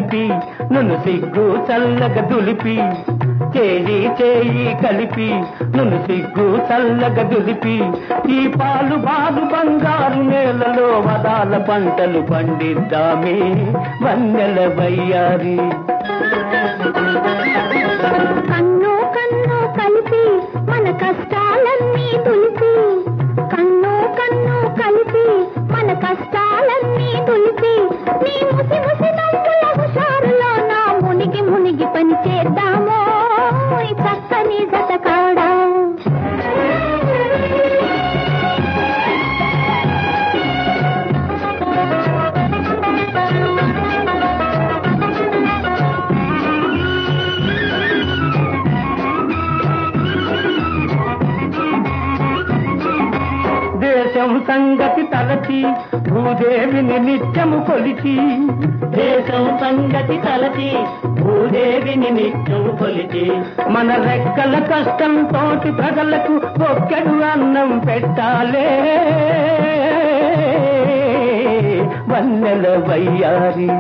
కలిపి నును సిగ్గు చల్లగా దులిపి చేయి చేయి కలిపి నును సిగ్గు చల్లగా దులిపి ఈ పాలు బాలు బంగారు నేలలో వదాల పంటలు పండిద్దామే వన్నెల వయ్యారి కన్ను కన్ను కలిపి మన కష్టాలన్నీ తులిపి కన్ను కన్ను కలిపి మన కష్టాలన్నీ తులిపి నీ ముసి ముసి నవ్వుల హుషారులో నా మునిగి మునిగి పని చేద్దామో ఈ చక్కని జత కాడా దేశం సంగతి తలచి భూదేవిని నిత్యము కొలిచి దేశం సంగతి తలచి భూదేవిని నిత్యము కొలిచి మన రెక్కల కష్టం తోటి ప్రజలకు ఒక్కడు అన్నం పెట్టాలే వన్నెల వయ్యారి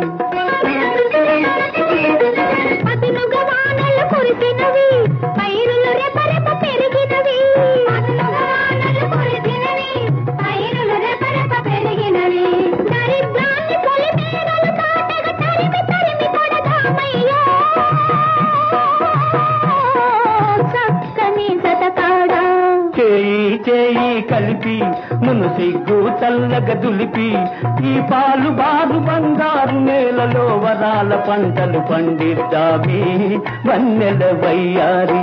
అదునుగా వానలు కురిసినవి పైరులు రెపరెప పెరిగినవి అదునుగా వానలు కురిసినవి పైరులు రెపరెప పెరిగినవి దరిద్రాన్ని పొలిమేరలు తాటగా తరిమి తరిమి కొడదామయ్యో చక్కని జతకాడా చేయి చేయి కలిపి మును సిగ్గు చల్లగా దులిపి ఈ పాలు బారు బంగారు నేలలో వరాల పంటలు పండిద్దామి వన్నెల వయ్యారి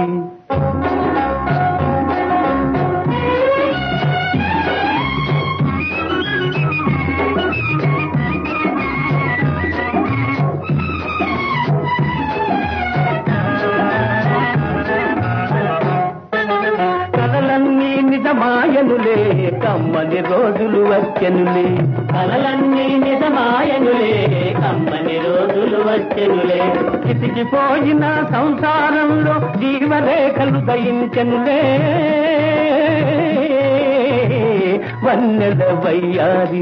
కలలన్నీ నిజమాయనులే కమ్మని రోజులు వచ్చెనులే కలలన్నీ నిజమాయనులే కమ్మని రోజులు వచ్చెనులే చితికిపోయిన సంసారంలో జీవరేఖలు దయించెనులే వన్నెల వయ్యారి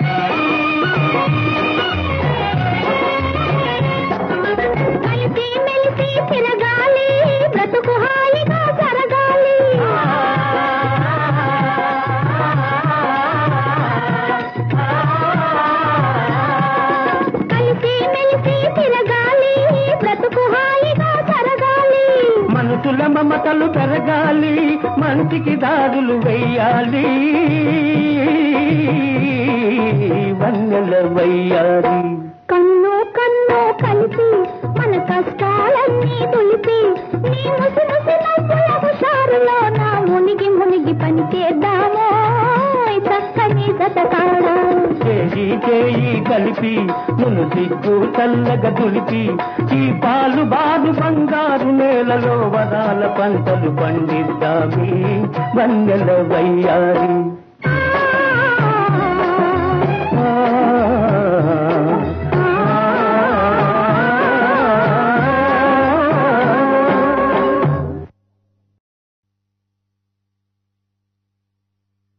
కలిసి మెలిసి తిరగాలి బ్రతుకు హాయిగా జరగాలి కలిసి మెలిసి తిరగాలి బ్రతుకు హాయిగా జరగాలి మనసుల మమతలు పెరగాలి మంచికి దారులు వెయ్యాలి వన్నెల వయ్యారి కన్ను కన్ను కలిపి మన కష్టాలన్నీ తులిపి నీ ముసి ముసి నవ్వుల హుషారులో నా మునిగి మునిగి పని చేద్దామో ఈ చక్కని జతకాడా చేయి చేయి కలిపి మును సిగ్గు చల్లగా దులిపి ఈ పాలు బాలు బంగారు నేలలో వరాల పంటలు పండిద్దామి వన్నెల వయ్యారి